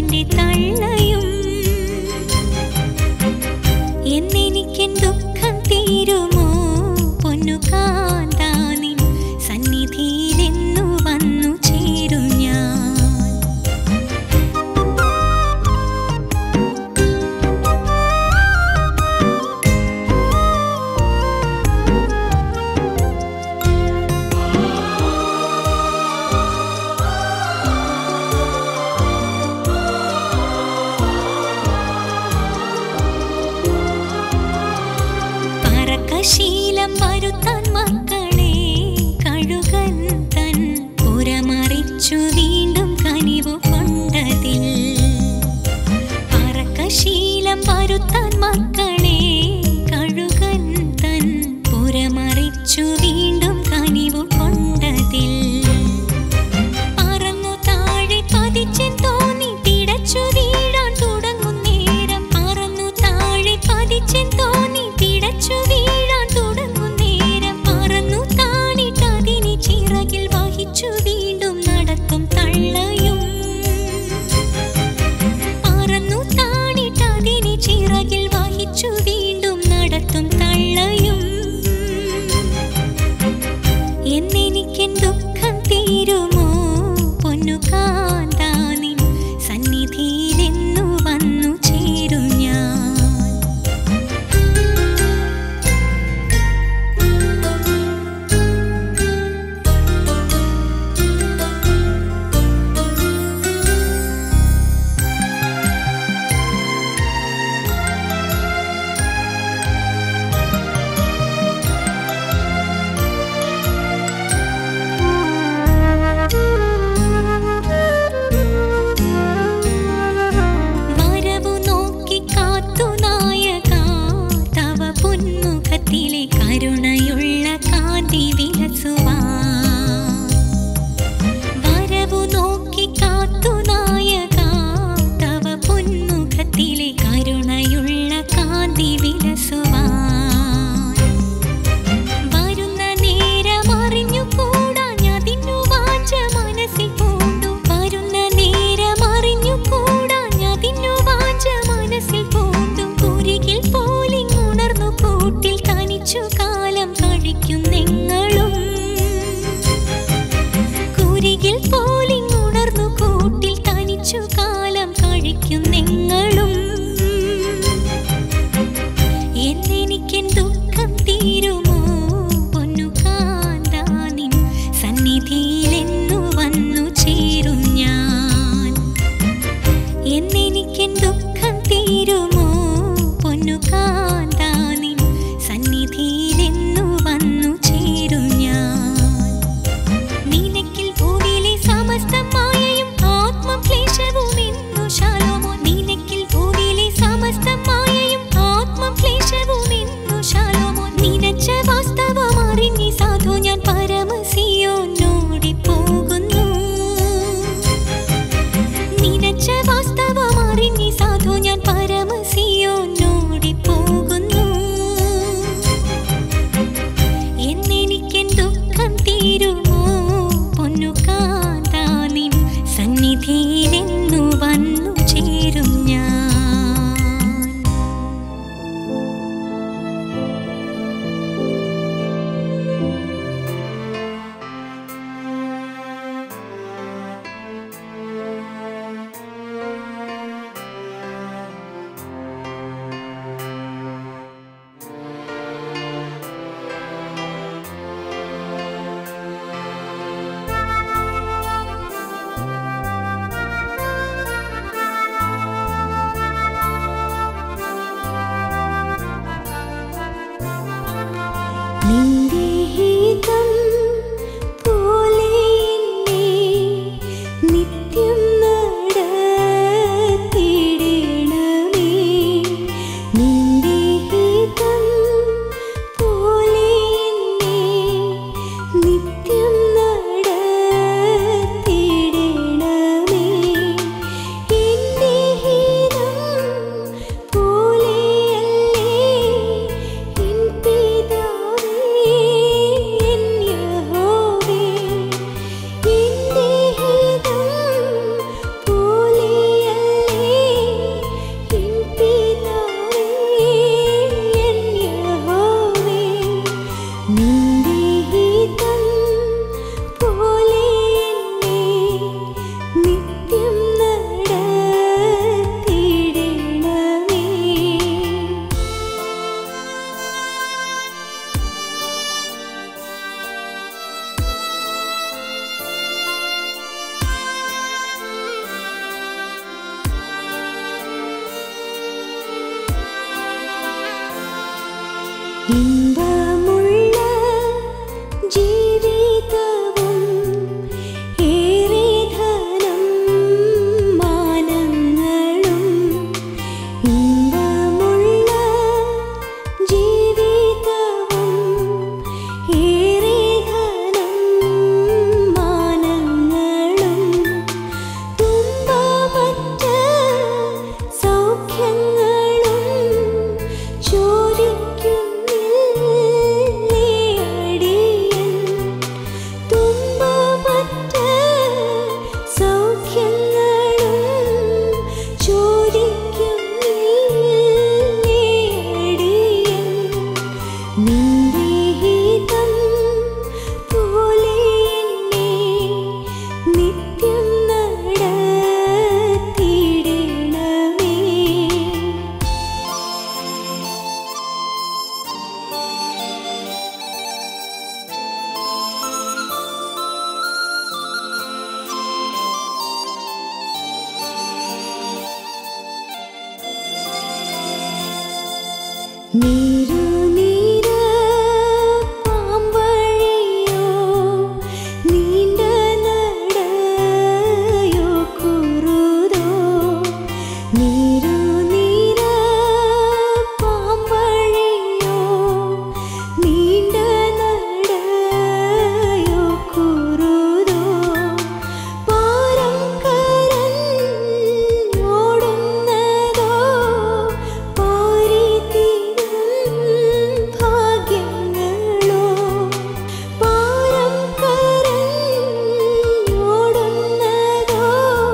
എൻ്റെ തള്ളയും എന്നെനിക്കെൻ ദുഃഖം തീരുമോ പൊന്നു കാന്താനിൻ സന്നിധിയിലെന്നു വന്നു ചേരും ഞാൻ ആ ഇമ്പമുള്ള ജീവിതവും ഏറെ ധനം മാനങ്ങളും ഇമ്പമുള്ള ജീവിതവും ഏറെ ധനം മാനങ്ങളും തുമ്പമറ്റ സൗഖ്യങ്ങളും ചോദിക്കുന്നില്ലേ അടിയൻ തുമ്പമറ്റ സൗഖ്യങ്ങളും ചോദിക്കുന്നില്ലേ അടിയൻ നിന്റെ ഹിതം പോലെ എന്നെ നിത്യം നടത്തിയിടണമേ നീരുനീര പാമ്പഴിയോ നീണ്ട നടയോ കുറുതോ നീരുനീര പാമ്പഴിയോ നീണ്ട നടയോ കുറുതോ പാരം കരഞ്ഞോടുന്നതോ പാരിതീരും ഭാഗ്യങ്ങളോ പാരം കരഞ്ഞോടുന്നതോ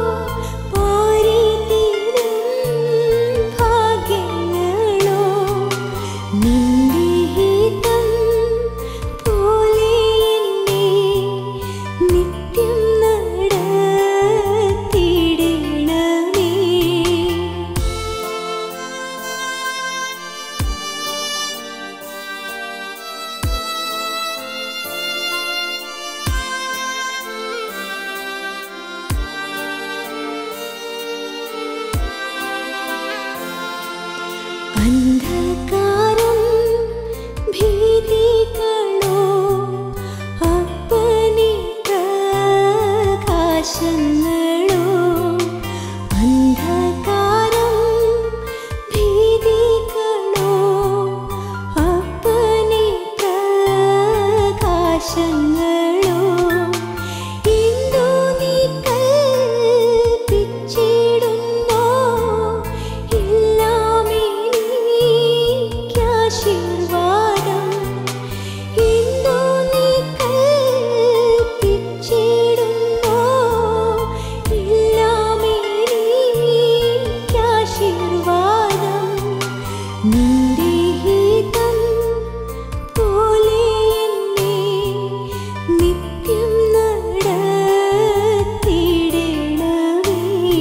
പാരിതീരും ഭാഗ്യങ്ങളോ നിന്റെ ഹിതം പോലെ എന്നെ നിത്യം നടത്തിയിടണമേ അന്ധകാരം ഭീതികളോ അപ്പനെ പ്രകാശങ്ങളോ അന്ധകാരം ഭീതികളോ അപ്പനെ പ്രകാശങ്ങളോ ഇന്ദു നീ കൽപ്പിച്ചിടുന്നോ എല്ലാം എനിക്കാശീർവാദം ഇന്ദു നീ കൽപ്പിച്ചിടുന്നോ എല്ലാം എനിക്കാശീർവാദം നിന്റെ ഹിതം പോലെ എന്നെ നിത്യം നടത്തിയിടണമേ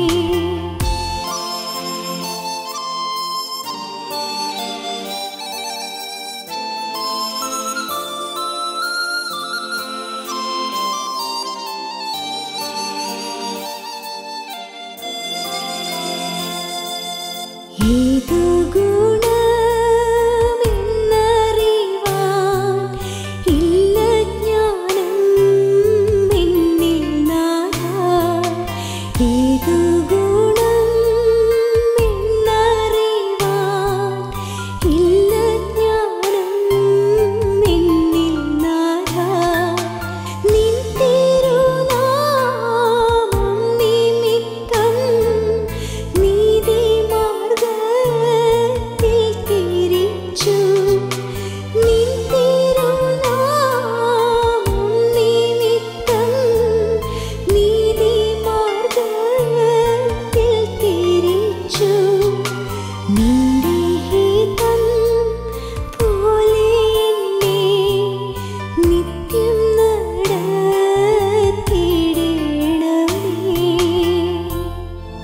ഏതു ഗുണമെന്നറിവാൻ ഇല്ല ജ്ഞാനം എന്നിൽ നാഥാ. ഏതു ഗുണമെന്നറിവാൻ ഇല്ല ജ്ഞാനം എന്നിൽ നാഥാ. നിൻ തിരുനാമം നിമിത്തം നീതിമാർഗ്ഗത്തിൽ തിരിച്ചു. നിൻ തിരുനാമം നിമിത്തം നീതിമാർഗ്ഗത്തിൽ തിരിച്ചു. നിന്റെ ഹിതം പോലെ എന്നെ നിത്യം നടത്തിയിടണമേ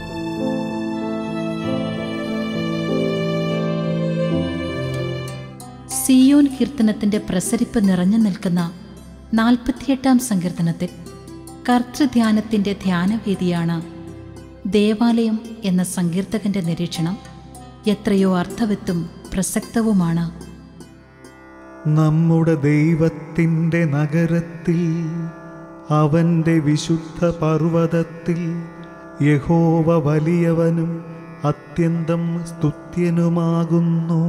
സിയോൻ കീർത്തനത്തിന്റെ പ്രസരിപ്പ് നിറഞ്ഞു നിൽക്കുന്ന നാൽപ്പത്തിയെട്ടാം സങ്കീർത്തനത്തിൽ കർത്തൃധ്യാനത്തിന്റെ ധ്യാനവേദിയാണ് ദേവാലയം എന്ന സങ്കീർത്തകന്റെ നിരീക്ഷണം എത്രയോ അർത്ഥവത്തും പ്രസക്തവുമാണ് നമ്മുടെ ദൈവത്തിൻ്റെ നഗരത്തിൽ അവൻ്റെ വിശുദ്ധ പർവ്വതത്തിൽ യഹോവ വലിയവനും അത്യന്തം സ്തുത്യനുമാകുന്നു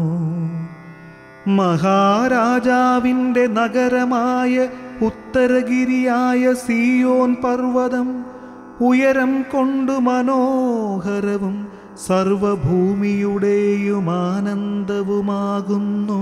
മഹാരാജാവിൻ്റെ നഗരമായ ഉത്തരഗിരിയായ സിയോൻ പർവ്വതം ഉയരം കൊണ്ടു മനോഹരവും സർവഭൂമിയുടെയും ആനന്ദവുമാകുന്നു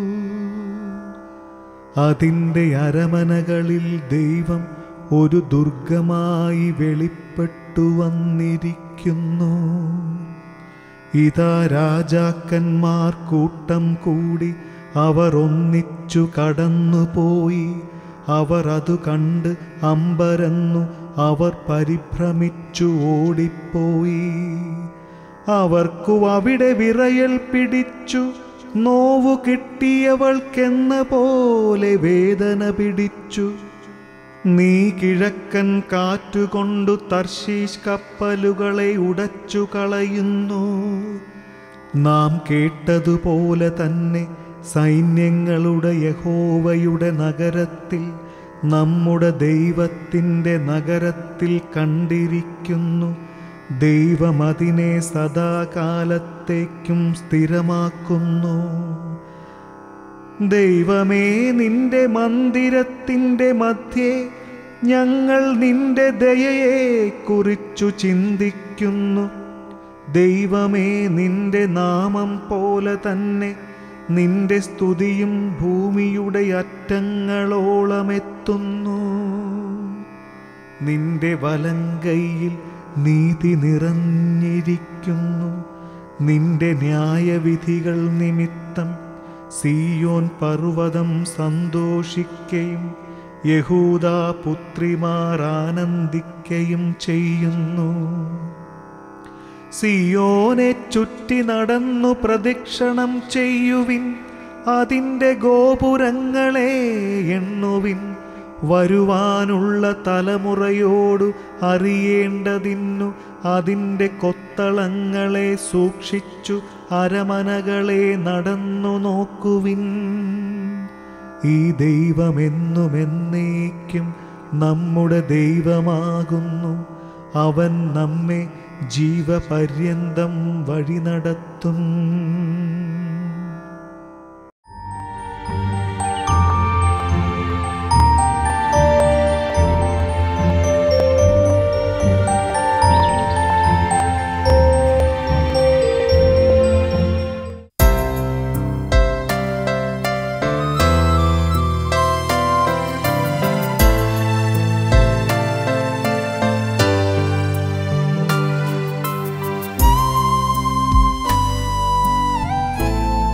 അതിൻ്റെ അരമനകളിൽ ദൈവം ഒരു ദുർഗമായി വെളിപ്പെട്ടു വന്നിരിക്കുന്നു ഇതാ രാജാക്കന്മാർ കൂട്ടം കൂടി അവർ ഒന്നിച്ചു കടന്നുപോയി അവർ അതു കണ്ട് അമ്പരന്നു അവർ പരിഭ്രമിച്ചു ഓടിപ്പോയി അവർക്കു അവിടെ വിറയൽ പിടിച്ചു നോവു കിട്ടിയവൾക്കെന്ന പോലെ വേദന പിടിച്ചു നീ കിഴക്കൻ കാറ്റുകൊണ്ടു തർശീഷ് കപ്പലുകളെ ഉടച്ചു കളയുന്നു നാം കേട്ടതുപോലെ തന്നെ സൈന്യങ്ങളുടെ യഹോവയുടെ നഗരത്തിൽ നമ്മുടെ ദൈവത്തിൻ്റെ നഗരത്തിൽ കണ്ടിരിക്കുന്നു ദൈവം അതിനെ സദാകാലത്തേക്കും സ്ഥിരമാക്കുന്നു ദൈവമേ നിന്റെ മന്ദിരത്തിൻ്റെ മധ്യേ ഞങ്ങൾ നിന്റെ ദയയെ കുറിച്ചു ചിന്തിക്കുന്നു ദൈവമേ നിന്റെ നാമം പോലെ തന്നെ നിന്റെ സ്തുതിയും ഭൂമിയുടെ അറ്റങ്ങളോളമെത്തുന്നു നിന്റെ വലങ്കൈയിൽ നീതി നിറഞ്ഞിരിക്കുന്നു നിന്റെ ന്യായവിധികൾ നിമിത്തം സിയോൻ പർവ്വതം സന്തോഷിക്കയും യഹൂദ പുത്രിമാർ ആനന്ദിക്കയും ചെയ്യുന്നു സിയോനെ ചുറ്റി നടന്നു പ്രദക്ഷിണം ചെയ്യുവിൻ അതിൻ്റെ ഗോപുരങ്ങളെ എണ്ണുവിൻ വരുവാനുള്ള തലമുറയോടു അറിയേണ്ടതിന്നു അതിൻ്റെ കൊത്തളങ്ങളെ സൂക്ഷിച്ചു അരമനകളെ നടന്നു നോക്കുവിൻ ഈ ദൈവമെന്നുമെന്നേക്കും നമ്മുടെ ദൈവമാകുന്നു അവൻ നമ്മെ ജീവപര്യന്തം വഴി നടത്തും ും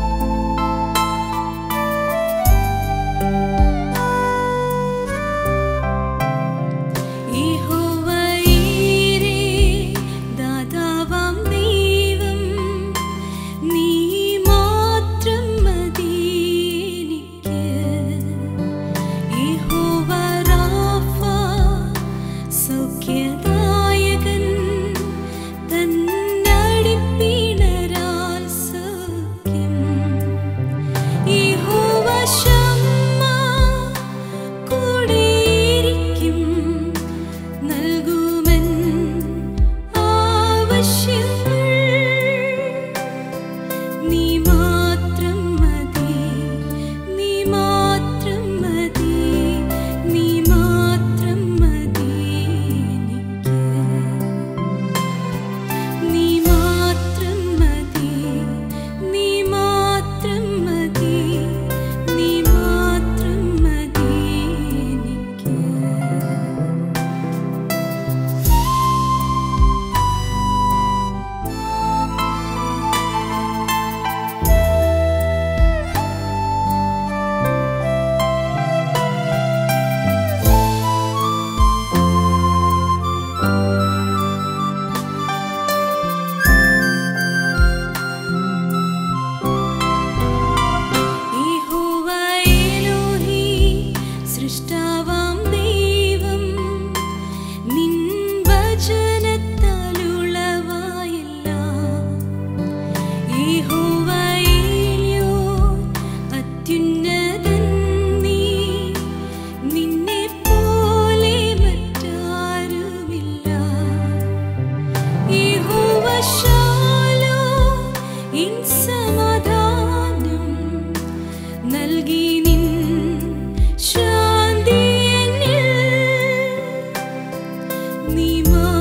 നീ മാ